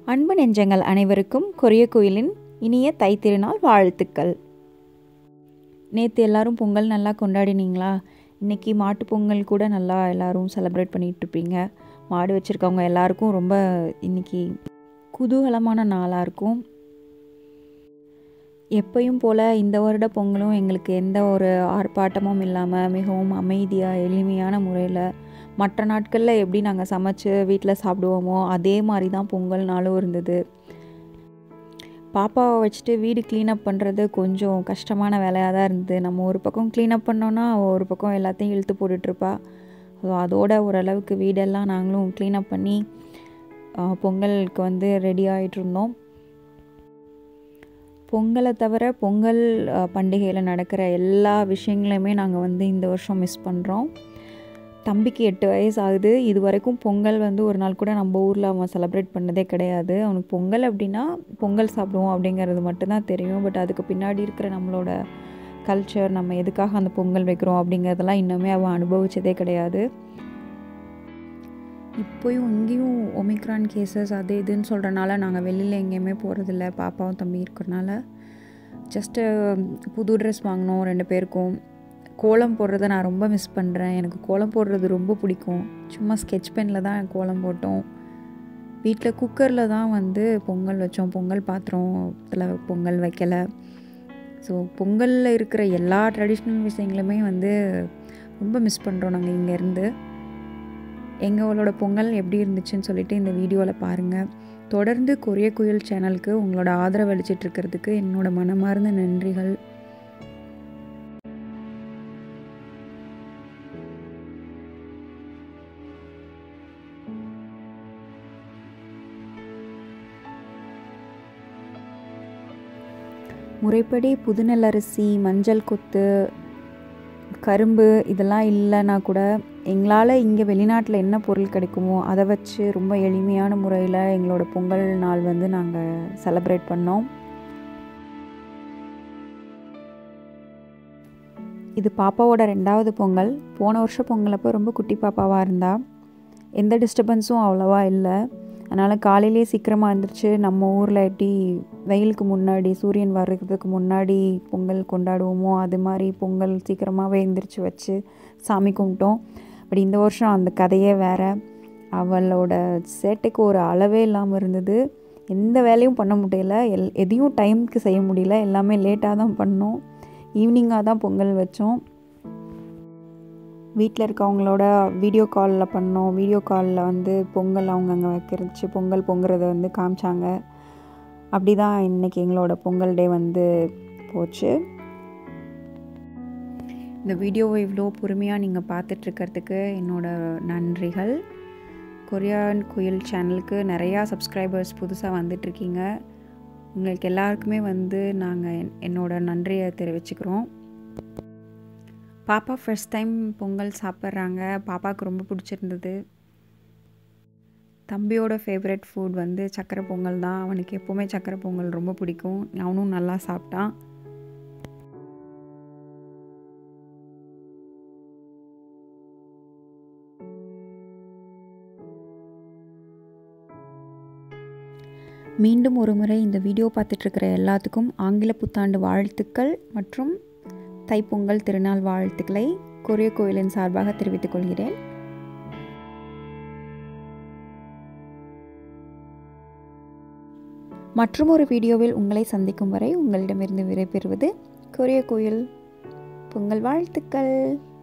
அன்பு நெஞ்சங்கள் அனைவருக்கும் கொரிய கோயிலின் இனிய தை திருநாள் வாழ்த்துக்கள் நேற்று எல்லாரும் பொங்கல் நல்லா கொண்டாடினீங்களா இன்றைக்கி மாட்டு பொங்கல் கூட நல்லா எல்லாரும் செலிப்ரேட் பண்ணிகிட்ருப்பீங்க மாடு வச்சுருக்கவங்க எல்லாருக்கும் ரொம்ப இன்றைக்கி குதூகலமான நாளாக இருக்கும் எப்பயும் போல் இந்த வருட பொங்கலும் எங்களுக்கு எந்த ஒரு ஆர்ப்பாட்டமும் இல்லாமல் மிகவும் அமைதியாக எளிமையான முறையில் மற்ற நாட்களில் எப்படி நாங்கள் சமைச்சு வீட்டில் சாப்பிடுவோமோ அதே மாதிரி தான் பொங்கல் நாளும் இருந்தது பாப்பாவை வச்சுட்டு வீடு க்ளீனப் பண்ணுறது கொஞ்சம் கஷ்டமான வேலையாக தான் இருந்தது நம்ம ஒரு பக்கம் க்ளீனப் பண்ணோன்னா அவள் ஒரு பக்கம் எல்லாத்தையும் இழுத்து போட்டுட்ருப்பா ஸோ அதோட ஓரளவுக்கு வீடெல்லாம் நாங்களும் க்ளீனப் பண்ணி பொங்கலுக்கு வந்து ரெடி ஆகிட்டு இருந்தோம் பொங்கலை தவிர பொங்கல் பண்டிகையில் நடக்கிற எல்லா விஷயங்களையுமே நாங்கள் வந்து இந்த வருஷம் மிஸ் பண்ணுறோம் தம்பிக்கு எட்டு வயசு ஆகுது இது வரைக்கும் பொங்கல் வந்து ஒரு நாள் கூட நம்ம ஊரில் அவன் செலிப்ரேட் பண்ணதே கிடையாது அவனுக்கு பொங்கல் அப்படின்னா பொங்கல் சாப்பிடுவோம் அப்படிங்கிறது மட்டும்தான் தெரியும் பட் அதுக்கு பின்னாடி இருக்கிற நம்மளோட கல்ச்சர் நம்ம எதுக்காக அந்த பொங்கல் வைக்கிறோம் அப்படிங்கிறதெல்லாம் இன்னுமே அவன் அனுபவிச்சதே கிடையாது இப்போயும் இங்கேயும் ஒமிக்ரான் கேசஸ் அது இதுன்னு சொல்கிறனால நாங்கள் வெளியில் எங்கேயுமே போகிறதில்ல பாப்பாவும் தம்பி இருக்கிறனால ஜஸ்ட்டு புது ட்ரெஸ் வாங்கினோம் ரெண்டு பேருக்கும் கோலம் போடுறத நான் ரொம்ப மிஸ் பண்ணுறேன் எனக்கு கோலம் போடுறது ரொம்ப பிடிக்கும் சும்மா ஸ்கெட்ச் பெனில் தான் கோலம் போட்டோம் வீட்டில் குக்கரில் தான் வந்து பொங்கல் வச்சோம் பொங்கல் பாத்திரத்தில் பொங்கல் வைக்கலை ஸோ பொங்கலில் இருக்கிற எல்லா ட்ரெடிஷ்னல் விஷயங்களுமே வந்து ரொம்ப மிஸ் பண்ணுறோம் நாங்கள் இங்கேருந்து எங்களோட பொங்கல் எப்படி இருந்துச்சுன்னு சொல்லிட்டு இந்த வீடியோவில் பாருங்கள் தொடர்ந்து கொரிய குயில் சேனலுக்கு உங்களோட ஆதரவு அளிச்சிட்ருக்கிறதுக்கு என்னோட மனமார்ந்த நன்றிகள் முறைப்படி புதுநெல்லரிசி மஞ்சள் கொத்து கரும்பு இதெல்லாம் இல்லைன்னா கூட எங்களால் இங்கே வெளிநாட்டில் என்ன பொருள் கிடைக்குமோ அதை வச்சு ரொம்ப எளிமையான முறையில் எங்களோட பொங்கல் நாள் வந்து நாங்கள் செலப்ரேட் பண்ணோம் இது பாப்பாவோட ரெண்டாவது பொங்கல் போன வருஷம் பொங்கலப்போ ரொம்ப குட்டி பாப்பாவாக இருந்தா எந்த டிஸ்டர்பன்ஸும் அவ்வளோவா இல்லை அதனால் காலையிலே சீக்கிரமாக எழுந்திரிச்சு நம்ம ஊரில் எப்படி வெயிலுக்கு முன்னாடி சூரியன் வர்றதுக்கு முன்னாடி பொங்கல் கொண்டாடுவோமோ அது மாதிரி பொங்கல் சீக்கிரமாகவே எழுந்திரிச்சு வச்சு சாமி கும்பிட்டோம் பட் இந்த வருஷம் அந்த கதையே வேறு அவளோட சேட்டைக்கு ஒரு அளவே இல்லாமல் இருந்தது எந்த வேலையும் பண்ண முடியல எல் எதையும் டைமுக்கு செய்ய முடியல எல்லாமே லேட்டாக தான் பண்ணோம் ஈவினிங்காக தான் பொங்கல் வச்சோம் வீட்டில் இருக்கவங்களோட வீடியோ காலில் பண்ணோம் வீடியோ காலில் வந்து பொங்கல் அவங்க அங்கே வைக்கிறச்சு பொங்கல் பொங்குறத வந்து காமிச்சாங்க அப்படி தான் இன்றைக்கி எங்களோட பொங்கல் டே வந்து போச்சு இந்த வீடியோவை இவ்வளோ பொறுமையாக நீங்கள் பார்த்துட்ருக்கிறதுக்கு என்னோட நன்றிகள் கொரியான் குயில் சேனலுக்கு நிறையா சப்ஸ்கிரைபர்ஸ் புதுசாக வந்துட்ருக்கீங்க உங்களுக்கு எல்லாருக்குமே வந்து நாங்கள் என்னோட நன்றியை தெரிவிச்சுக்கிறோம் பாப்பா ஃபர்ஸ்ட் டைம் பொங்கல் சாப்பிட்றாங்க பாப்பாவுக்கு ரொம்ப பிடிச்சிருந்தது தம்பியோட ஃபேவரட் ஃபுட் வந்து சக்கரை பொங்கல் தான் அவனுக்கு எப்போவுமே சக்கரை பொங்கல் ரொம்ப பிடிக்கும் அவனும் நல்லா சாப்பிட்டான் மீண்டும் ஒரு முறை இந்த வீடியோ பார்த்துட்ருக்கிற எல்லாத்துக்கும் ஆங்கில புத்தாண்டு வாழ்த்துக்கள் மற்றும் தைப்பொங்கல் திருநாள் வாழ்த்துக்களை கொரிய கோயிலின் சார்பாக தெரிவித்துக் கொள்கிறேன் மற்றும் ஒரு வீடியோவில் உங்களை சந்திக்கும் வரை உங்களிடமிருந்து விடைபெறுவது கொரிய கோயில் பொங்கல் வாழ்த்துக்கள்